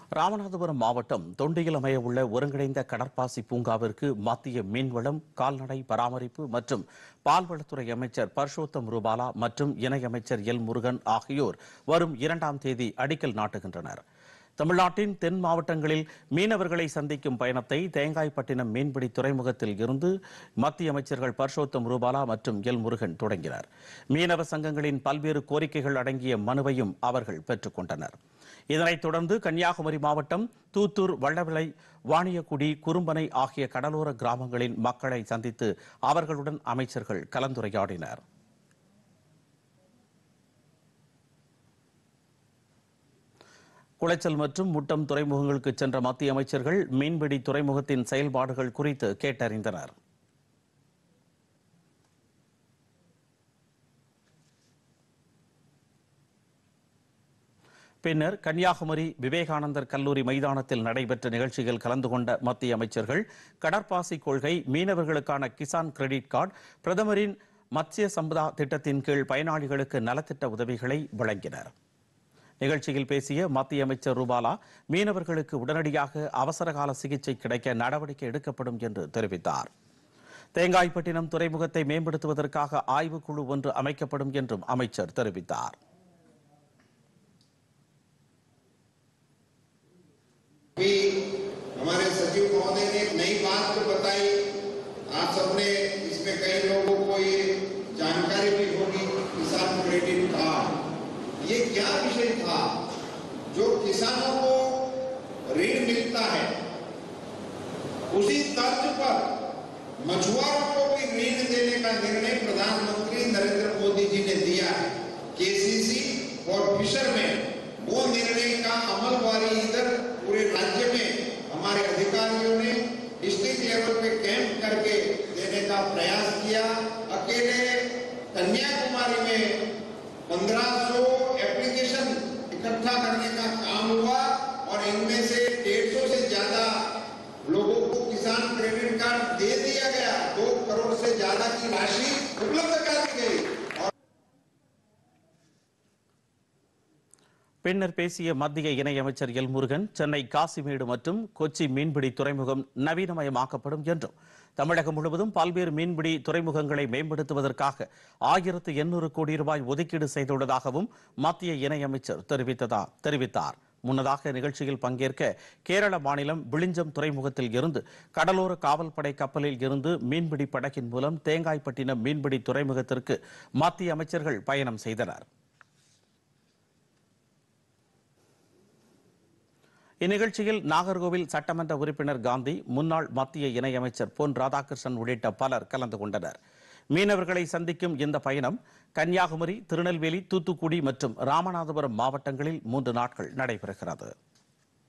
ராமநாதபுரம் மாவட்டம் தொண்டியில் அமைய உள்ள ஒருங்கிணைந்த கடற்பாசி பூங்காவிற்கு மத்திய மீன்வளம் கால்நடை பராமரிப்பு மற்றும் பால்வளத்துறை அமைச்சர் பர்ஷோத்தம் ரூபாலா மற்றும் இணையமைச்சர் எல் முருகன் ஆகியோர் வரும் இரண்டாம் தேதி அடிக்கல் நாட்டுகின்றனர் தமிழ்நாட்டின் தென் மாவட்டங்களில் மீனவர்களை சந்திக்கும் பயணத்தை தேங்காய்பட்டினம் மீன்பிடி துறைமுகத்தில் இருந்து மத்திய அமைச்சர்கள் பர்ஷோத்தம் ரூபாலா மற்றும் எல் முருகன் தொடங்கினர் மீனவ சங்கங்களின் பல்வேறு கோரிக்கைகள் அடங்கிய மனுவையும் அவர்கள் பெற்றுக் கொண்டனர் இதனைத் தொடர்ந்து கன்னியாகுமரி மாவட்டம் தூத்தூர் வள்ளவிளை வாணியக்குடி குறும்பனை ஆகிய கடலோர கிராமங்களின் மக்களை சந்தித்து அவர்களுடன் அமைச்சர்கள் கலந்துரையாடினர் குளச்சல் மற்றும் முட்டம் துறைமுகங்களுக்கு சென்ற மத்திய அமைச்சர்கள் மீன்பிடி துறைமுகத்தின் செயல்பாடுகள் குறித்து கேட்டறிந்தனர் பின்னர் கன்னியாகுமரி விவேகானந்தர் கல்லூரி மைதானத்தில் நடைபெற்ற நிகழ்ச்சியில் கலந்து கொண்ட மத்திய அமைச்சர்கள் கடற்பாசி கொள்கை மீனவர்களுக்கான கிசான் கிரெடிட் கார்டு பிரதமரின் மத்ஸ்ய சம்பதா திட்டத்தின் கீழ் பயனாளிகளுக்கு நலத்திட்ட உதவிகளை வழங்கினர் நிகழ்ச்சியில் பேசிய மத்திய அமைச்சர் ரூபாலா மீனவர்களுக்கு உடனடியாக அவசரகால சிகிச்சை கிடைக்க நடவடிக்கை எடுக்கப்படும் என்று தெரிவித்தார் தேங்காய்பட்டினம் துறைமுகத்தை மேம்படுத்துவதற்காக ஆய்வுக்குழு ஒன்று அமைக்கப்படும் என்றும் அமைச்சர் தெரிவித்தார் भी हमारे सचिव महोदय ने एक नई बात तो बताई आप सबने इसमें कई लोगों को ये जानकारी भी होगी किसान क्रेडिट कार्ड ये क्या विषय था जो किसानों को ऋण मिलता है उसी तर्ज पर मछुआरों को भी ऋण देने का निर्णय प्रधानमंत्री नरेंद्र मोदी जी ने दिया है केसीसी और फिशरमैन वो निर्णय का अमलवारी इधर पूरे राज्य में हमारे अधिकारियों ने डिस्ट्रिक्ट लेवल पे कैंप करके देने का प्रयास किया अकेले कन्याकुमारी में 1500 एप्लीकेशन इकट्ठा करने का काम हुआ और इनमें से 150 से ज्यादा लोगों को किसान क्रेडिट कार्ड दे दिया गया दो करोड़ से ज्यादा की राशि उपलब्ध करा दी गई और பின்னர் பேசிய மத்திய இணையமைச்சர் எல் முருகன் சென்னை காசிமேடு மற்றும் கொச்சி மீன்பிடி துறைமுகம் நவீனமயமாக்கப்படும் என்றும் தமிழகம் முழுவதும் பல்வேறு மீன்பிடி துறைமுகங்களை மேம்படுத்துவதற்காக ஆயிரத்து எண்ணூறு கோடி ரூபாய் ஒதுக்கீடு செய்துள்ளதாகவும் மத்திய இணையமைச்சர் தெரிவித்ததா தெரிவித்தார் முன்னதாக நிகழ்ச்சியில் பங்கேற்க கேரள மாநிலம் விளிஞ்சம் துறைமுகத்தில் இருந்து கடலோர காவல்படை கப்பலில் இருந்து மீன்பிடி படகின் மூலம் தேங்காய்பட்டினம் மீன்பிடி துறைமுகத்திற்கு மத்திய அமைச்சர்கள் பயணம் செய்தனர் இந்நிகழ்ச்சியில் நாகர்கோவில் சட்டமன்ற உறுப்பினர் காந்தி முன்னாள் மத்திய இணையமைச்சர் பொன் ராதாகிருஷ்ணன் உள்ளிட்ட பலர் கலந்து கொண்டனர் மீனவர்களை சந்திக்கும் இந்த பயணம் கன்னியாகுமரி திருநெல்வேலி தூத்துக்குடி மற்றும் ராமநாதபுரம் மாவட்டங்களில் மூன்று நாட்கள் நடைபெறுகிறது